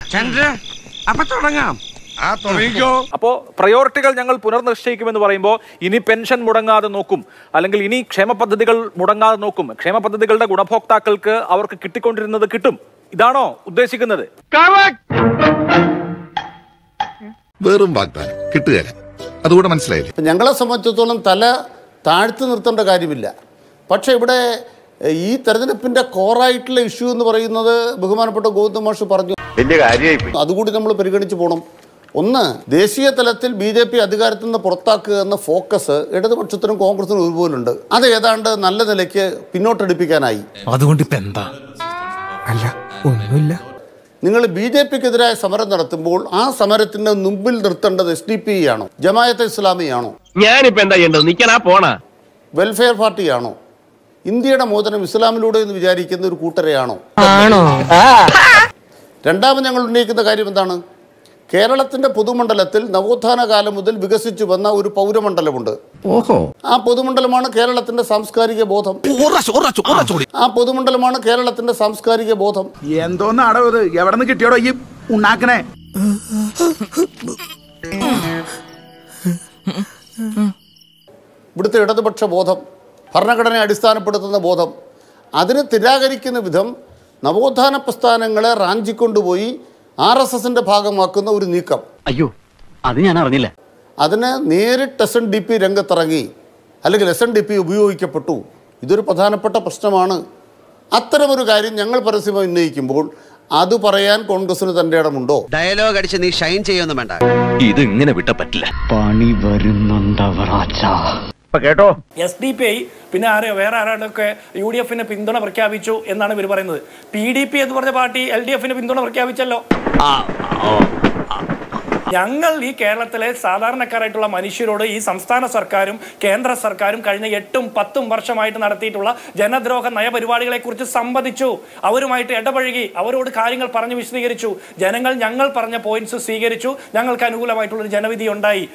ചന്ദ്ര അപ്പൊ തുടങ്ങാം ആ തുടങ്ങിക്കോ അപ്പോൾ പ്രയോറിറ്റികൾ ഞങ്ങൾ പുനർനിശ്ചയിക്കുമെന്ന് പറയുമ്പോൾ ഇനി പെൻഷൻ മുടങ്ങാതെ നോക്കും അല്ലെങ്കിൽ ഇനി ക്ഷേമ പദ്ധതികൾ മുടങ്ങാതെ നോക്കും ക്ഷേമ പദ്ധതികളുടെ ഗുണഭോക്താക്കൾക്ക് അവർക്ക് കിട്ടിക്കൊണ്ടിരുന്നത് കിട്ടും ഇതാണോ ഉദ്ദേശിക്കുന്നത് വെറും വാഗ്ദാനം കിട്ടുകയില്ല അതുകൂടെ മനസ്സിലായില്ലേ ഇപ്പം ഞങ്ങളെ സംബന്ധിച്ചിടത്തോളം തല താഴ്ത്തി നിർത്തേണ്ട കാര്യമില്ല പക്ഷേ ഇവിടെ എഹ്, ഈ തെരഞ്ഞെടുപ്പിൻ്റെ കോറായിട്ടുള്ള ഇഷ്യൂ എന്ന് പറയുന്നത് ബഹുമാനപ്പെട്ട ഗൗതം മാഷ് പറഞ്ഞു വലിയ കാര്യമായി അതുകൂടി നമ്മൾ പരിഗണിച്ച് പോകണം ഒന്ന് ദേശീയ തലത്തിൽ ബി ജെ പി അധികാരത്തിൽ നിന്ന് പുറത്താക്കുക എന്ന ഫോക്കസ് ഇടതുപക്ഷത്തിനും കോൺഗ്രസിനും ഒരുപോലുണ്ട് അത് ഏതാണ്ട് നല്ല നിലയ്ക്ക് പിന്നോട്ടടിപ്പിക്കാനായി അതുകൊണ്ട് ഇപ്പൊ എന്താ അല്ല ഒന്നുമില്ല നിങ്ങൾ ബി ജെ പിക്കെതിരായ സമരം നടത്തുമ്പോൾ ആ സമരത്തിന്റെ മുമ്പിൽ നിർത്തേണ്ടത് എസ് ഡി പി ആണോ ജമായത്തെ ഇസ്ലാമിയാണോ ഞാനിപ്പോ എന്താ ചെയ്യേണ്ടത് നിക്കണാ പോണ വെൽഫെയർ പാർട്ടിയാണോ ഇന്ത്യയുടെ മോചനം ഇസ്ലാമിലൂടെ എന്ന് വിചാരിക്കുന്ന ഒരു കൂട്ടരെയാണോ രണ്ടാമത് ഞങ്ങൾ ഉന്നയിക്കുന്ന കാര്യം എന്താണ് കേരളത്തിന്റെ പൊതുമണ്ഡലത്തിൽ നവോത്ഥാന കാലം മുതൽ വികസിച്ചു വന്ന ഒരു പൗരമണ്ഡലമുണ്ട് ഓഹോ ആ പൊതുമണ്ഡലമാണ് കേരളത്തിന്റെ സാംസ്കാരിക ബോധം ആ പൊതുമണ്ഡലമാണ് കേരളത്തിന്റെ സാംസ്കാരിക ബോധം എന്തോന്നാടോ ഇത് എവിടെ നിന്ന് കിട്ടിയോടോ ഈ ഉണ്ടാക്കണേ ഇവിടുത്തെ ഇടതുപക്ഷ ബോധം ഭരണഘടനയെ അടിസ്ഥാനപ്പെടുത്തുന്ന ബോധം അതിനെ നിരാകരിക്കുന്ന വിധം നവോത്ഥാന പ്രസ്ഥാനങ്ങളെ റാഞ്ചിക്കൊണ്ടുപോയി ആർ എസ് എസിൻ്റെ ഭാഗമാക്കുന്ന ഒരു നീക്കം അയ്യോ അത് ഞാൻ അറിഞ്ഞില്ല അതിന് നേരിട്ട് എസ് എൻ ഡി പി രംഗത്തിറങ്ങി അല്ലെങ്കിൽ എസ് എൻ ഡി പി ഉപയോഗിക്കപ്പെട്ടു ഇതൊരു പ്രധാനപ്പെട്ട പ്രശ്നമാണ് അത്തരമൊരു കാര്യം ഞങ്ങൾ പരസ്യമായി ഉന്നയിക്കുമ്പോൾ അത് പറയാൻ കോൺഗ്രസിന് തൻ്റെ ഇടമുണ്ടോ ഡയലോഗ് അടിച്ച് നീ ഷൈൻ ചെയ്യൊന്നും വേണ്ട ഇത് ഇങ്ങനെ വിട്ട പറ്റില്ല പണി വരുന്നുണ്ടവറാച്ചാ ഇപ്പൊ കേട്ടോ എസ് ഡി പി ഐ പിന്നെ ആരെയോ വേറെ ആരാണ്ടൊക്കെ യു ഡി എഫിന് പിന്തുണ പ്രഖ്യാപിച്ചു എന്നാണ് ഇവർ പറയുന്നത് പി ഡി പി എന്ന് പറഞ്ഞ പാർട്ടി എൽ ഡി എഫിന് പിന്തുണ പ്രഖ്യാപിച്ചല്ലോ ഞങ്ങൾ ഈ കേരളത്തിലെ സാധാരണക്കാരായിട്ടുള്ള മനുഷ്യരോട് ഈ സംസ്ഥാന സർക്കാരും കേന്ദ്ര സർക്കാരും കഴിഞ്ഞ എട്ടും പത്തും വർഷമായിട്ട് നടത്തിയിട്ടുള്ള ജനദ്രോഹ നയപരിപാടികളെ കുറിച്ച് സംവദിച്ചു അവരുമായിട്ട് ഇടപഴകി അവരോട് കാര്യങ്ങൾ പറഞ്ഞു വിശദീകരിച്ചു ജനങ്ങൾ ഞങ്ങൾ പറഞ്ഞ പോയിന്റ്സ് സ്വീകരിച്ചു ഞങ്ങൾക്ക് അനുകൂലമായിട്ടുള്ള ഒരു ജനവിധി ഉണ്ടായി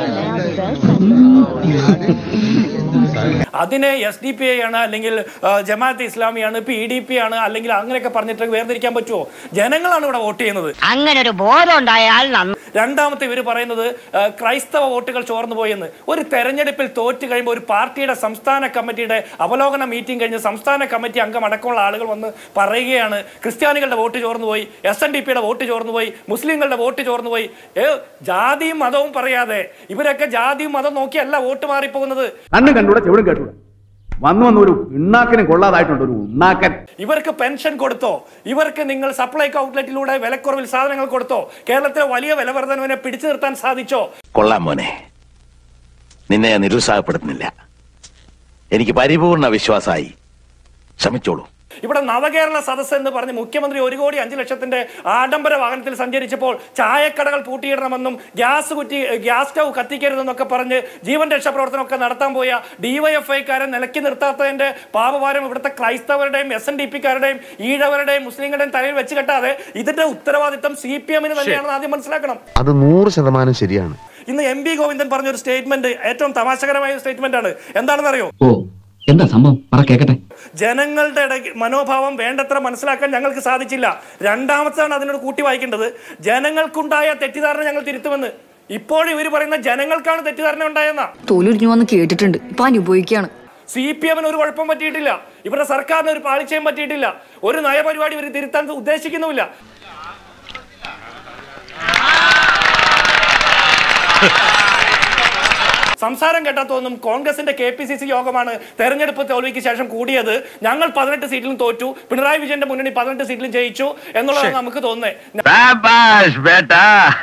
അതിനെ എസ് ഡി പി ഐ ആണ് അല്ലെങ്കിൽ ആ, ജമാഅത്ത് ഇസ്ലാമിയാണ് പി ഡി പി ആണ് അല്ലെങ്കിൽ അങ്ങനെയൊക്കെ പറഞ്ഞിട്ട് വേർതിരിക്കാൻ പറ്റുമോ ജനങ്ങളാണ് ഇവിടെ വോട്ട് ചെയ്യുന്നത് അങ്ങനെ ഒരു ബോധം ഉണ്ടായാൽ നന്ന് രണ്ടാമത്തെ ഇവർ പറയുന്നത് ആ, ക്രൈസ്തവ വോട്ടുകൾ ചോർന്നു പോയെന്ന് ഒരു തെരഞ്ഞെടുപ്പിൽ തോറ്റു കഴിയുമ്പോൾ ഒരു പാർട്ടിയുടെ സംസ്ഥാന കമ്മിറ്റിയുടെ അവലോകന മീറ്റിംഗ് കഴിഞ്ഞ് സംസ്ഥാന കമ്മിറ്റി അംഗം അടക്കമുള്ള ആളുകൾ വന്ന് പറയുകയാണ് ക്രിസ്ത്യാനികളുടെ വോട്ട് ചോർന്നു പോയി എസ് എൻ ഡി പിയുടെ വോട്ട് ചോർന്നു പോയി മുസ്ലിങ്ങളുടെ വോട്ട് ചോർന്നു പോയി ഏ ജാതിയും മതവും പറയാതെ ഇവരൊക്കെ ജാതിയും മതം നോക്കിയല്ല വോട്ട് മാറിപ്പോകുന്നത് കണ്ണും കണ്ടൂടെ ചെവിടും കേട്ടൂടെ വന്നു വന്ന ഒരു ഉണ്ണാക്കിനും കൊള്ളാതായിട്ടുണ്ട് ഒരു ഉണ്ണാക്കൻ ഇവർക്ക് പെൻഷൻ കൊടുത്തോ ഇവർക്ക് നിങ്ങൾ സപ്ലൈകോ ഔട്ട്ലെറ്റിലൂടെ വിലക്കുറവിൽ സാധനങ്ങൾ കൊടുത്തോ കേരളത്തിലെ വലിയ വില വർധനവിനെ പിടിച്ചു നിർത്താൻ സാധിച്ചോ കൊള്ളാം മോനെ നിന്നെ ഞാൻ നിരുത്സാഹപ്പെടുത്തുന്നില്ല എനിക്ക് പരിപൂർണ വിശ്വാസമായി ശ്രമിച്ചോളൂ ഇവിടെ നവകേരള സദസ്സ് എന്ന് പറഞ്ഞ് മുഖ്യമന്ത്രി ഒരു കോടി അഞ്ച് ലക്ഷത്തിന്റെ ആഡംബര വാഹനത്തിൽ സഞ്ചരിച്ചപ്പോൾ ചായക്കടകൾ പൂട്ടിയിടണമെന്നും ഗ്യാസ് കുറ്റി ഗ്യാസ് സ്റ്റൗ കത്തിക്കരുതെന്നൊക്കെ പറഞ്ഞ് ജീവൻ രക്ഷാപ്രവർത്തനമൊക്കെ നടത്താൻ പോയ ഡിവൈഎഫ്ഐക്കാരെ നിലക്കി നിർത്താത്തതിന്റെ പാപഭാരം ഇവിടുത്തെ ക്രൈസ്തവരുടെയും എസ് എൻ ഡി പിക്കാരുടെയും ഈഴവരുടെയും മുസ്ലിങ്ങളുടെയും തലയിൽ വെച്ച് കെട്ടാതെ ഇതിന്റെ ഉത്തരവാദിത്തം സി പി എമ്മിന് തന്നെയാണെന്ന് ആദ്യം മനസ്സിലാക്കണം അത് നൂറ് ശതമാനം ശരിയാണ് ഇന്ന് എം പി ഗോവിന്ദൻ പറഞ്ഞൊരു സ്റ്റേറ്റ്മെന്റ് ഏറ്റവും തമാശകരമായ ഒരു സ്റ്റേറ്റ്മെന്റ് ആണ് എന്താണെന്ന് അറിയോ ഓ എന്താ സംഭവം പറ കേക്കട്ടെ ജനങ്ങളുടെ ഇടയ്ക്ക് മനോഭാവം വേണ്ടത്ര മനസ്സിലാക്കാൻ ഞങ്ങൾക്ക് സാധിച്ചില്ല രണ്ടാമത്താണ് അതിനോട് കൂട്ടി വായിക്കേണ്ടത് ജനങ്ങൾക്കുണ്ടായ തെറ്റിദ്ധാരണ ഞങ്ങൾ തിരുത്തുമെന്ന് ഇപ്പോൾ ഇവർ പറയുന്ന ജനങ്ങൾക്കാണ് തെറ്റിദ്ധാരണ ഉണ്ടായെന്ന തോലുരിഞ്ഞു വന്ന് കേട്ടിട്ടുണ്ട് ഇപ്പൊ അനുഭവിക്കാണ് സി പി എമ്മിന് ഒരു കുഴപ്പം പറ്റിയിട്ടില്ല ഇവരുടെ സർക്കാരിന് ഒരു പാളിച്ചയും പറ്റിയിട്ടില്ല ഒരു നയപരിപാടി ഇവർ തിരുത്താൻ ഉദ്ദേശിക്കുന്നുമില്ല സംസാരം കേട്ടാ തോന്നും കോൺഗ്രസിന്റെ കെ പി സി സി യോഗമാണ് തെരഞ്ഞെടുപ്പ് തോൽവിക്ക് ശേഷം കൂടിയത് ഞങ്ങൾ പതിനെട്ട് സീറ്റിലും തോറ്റു പിണറായി വിജയന്റെ മുന്നണി പതിനെട്ട് സീറ്റിലും ജയിച്ചു എന്നുള്ളതാണ് നമുക്ക് തോന്നുന്നത് ബേട്ടാ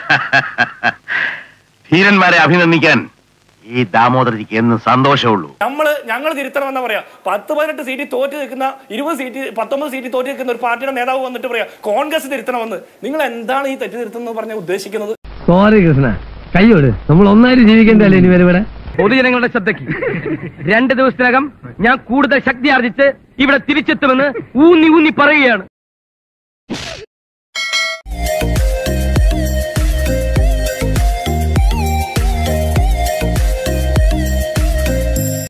ധീരന്മാരെ അഭിനന്ദിക്കാൻ ഈ ദാമോദരജിക്ക് എന്ന് സന്തോഷമുള്ളൂ നമ്മൾ ഞങ്ങൾ തിരുത്തണമെന്നാ പറയാ പത്ത് പതിനെട്ട് സീറ്റിൽ തോറ്റ് നിൽക്കുന്ന ഇരുപത് സീറ്റ് പത്തൊമ്പത് സീറ്റിൽ തോറ്റ് നിൽക്കുന്ന ഒരു പാർട്ടിയുടെ നേതാവ് വന്നിട്ട് പറയാ കോൺഗ്രസ് തിരുത്തണമെന്ന് നിങ്ങൾ എന്താണ് ഈ തെറ്റ് തിരുത്തുന്നത് പറഞ്ഞ ഉദ്ദേശിക്കുന്നത് സോറി കൃഷ്ണ കയ്യോട് നമ്മൾ ഒന്നായിട്ട് ജീവിക്കണ്ടല്ലേ ഇനി വരെ ഇവിടെ പൊതുജനങ്ങളുടെ ശ്രദ്ധയ്ക്ക് രണ്ട് ദിവസത്തിനകം ഞാൻ കൂടുതൽ ശക്തി ആർജിച്ച് ഇവിടെ തിരിച്ചെത്തുമെന്ന് ഊന്നി ഊന്നി പറയുകയാണ്